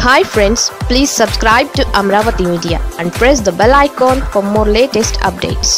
hi friends please subscribe to Amaravati media and press the bell icon for more latest updates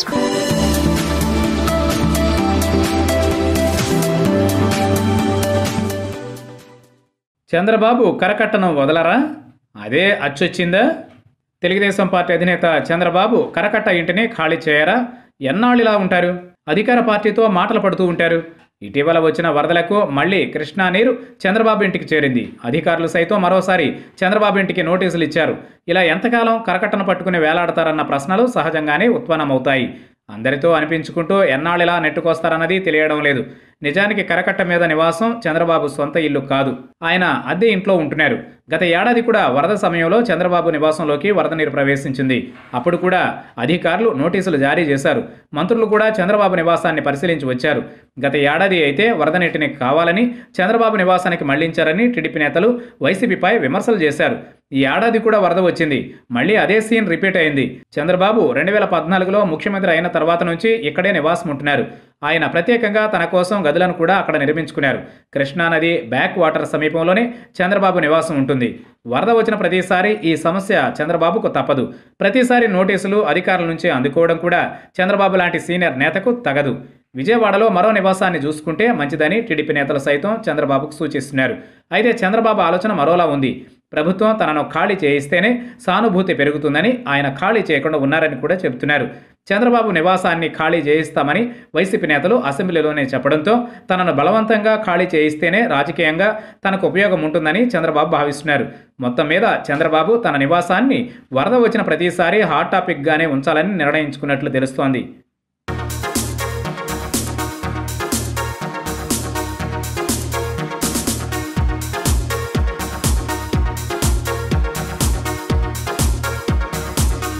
Chandrababu కరకట్టను వదలరా అదే అచ్చొచ్చిందా Telugu Desam party అధినేత చంద్రబాబు కరకట్ట ఇంటిని ఖాళీ చేయరా ఎన్నాళ్ళిలా ఉంటారు అధికార పార్టీతో మాటలు పడుతూ ఉంటారు ఇటీవల వచ్చిన వరదలకు మళ్ళీ కృష్ణా నీరు చంద్రబాబు ఇంటికి చేరింది అధికారులు సైతం మరోసారి చంద్రబాబు ఇంటికి నోటీసులు ఇచ్చారు ఇలా ఎంతకాలం కరకట్టను పట్టుకుని వేలాడతారన్న ప్రశ్నలు సహజంగానే ఉత్పన్నమవుతాయి అందరితో అనిపించుకుంటూ ఎన్నాళ్ళిలా నెట్టుకొస్తారన్నది తెలియడం లేదు నిజానికి కరకట్ట మీద నివాసం చంద్రబాబు సొంత ఇల్లు కాదు ఆయన అద్దె ఇంట్లో ఉంటున్నారు గత ఏడాది కూడా వరద సమయంలో చంద్రబాబు నివాసంలోకి వరద నీరు ప్రవేశించింది అప్పుడు కూడా అధికారులు నోటీసులు జారీ చేశారు మంత్రులు కూడా చంద్రబాబు నివాసాన్ని పరిశీలించి వచ్చారు గత ఏడాది అయితే వరద నీటిని కావాలని చంద్రబాబు నివాసానికి మళ్లించారని టీడీపీ నేతలు వైసీపీపై విమర్శలు చేశారు ఈ ఏడాది కూడా వరద వచ్చింది మళ్ళీ అదే సీన్ రిపీట్ అయింది చంద్రబాబు రెండు వేల పద్నాలుగులో ముఖ్యమంత్రి అయిన తర్వాత నుంచి ఇక్కడే నివాసం ఉంటున్నారు ఆయన ప్రత్యేకంగా తన కోసం గదులను కూడా అక్కడ నిర్మించుకున్నారు కృష్ణానది బ్యాక్ వాటర్ సమీపంలోనే చంద్రబాబు నివాసం ఉంటుంది వరద వచ్చిన ప్రతిసారి ఈ సమస్య చంద్రబాబుకు తప్పదు ప్రతిసారి నోటీసులు అధికారుల నుంచి అందుకోవడం కూడా చంద్రబాబు లాంటి సీనియర్ నేతకు తగదు విజయవాడలో మరో నివాసాన్ని చూసుకుంటే మంచిదని టీడీపీ నేతలు సైతం చంద్రబాబుకు సూచిస్తున్నారు అయితే చంద్రబాబు ఆలోచన మరోలా ఉంది ప్రభుత్వం తనను ఖాళీ చేయిస్తేనే సానుభూతి పెరుగుతుందని ఆయన ఖాళీ చేయకుండా ఉన్నారని కూడా చెబుతున్నారు చంద్రబాబు నివాసాన్ని ఖాళీ చేయిస్తామని వైసీపీ నేతలు అసెంబ్లీలోనే చెప్పడంతో తనను బలవంతంగా ఖాళీ చేయిస్తేనే రాజకీయంగా తనకు ఉపయోగం ఉంటుందని చంద్రబాబు భావిస్తున్నారు మొత్తం మీద చంద్రబాబు తన నివాసాన్ని వరద వచ్చిన ప్రతిసారి హాట్ టాపిక్గానే ఉంచాలని నిర్ణయించుకున్నట్లు తెలుస్తోంది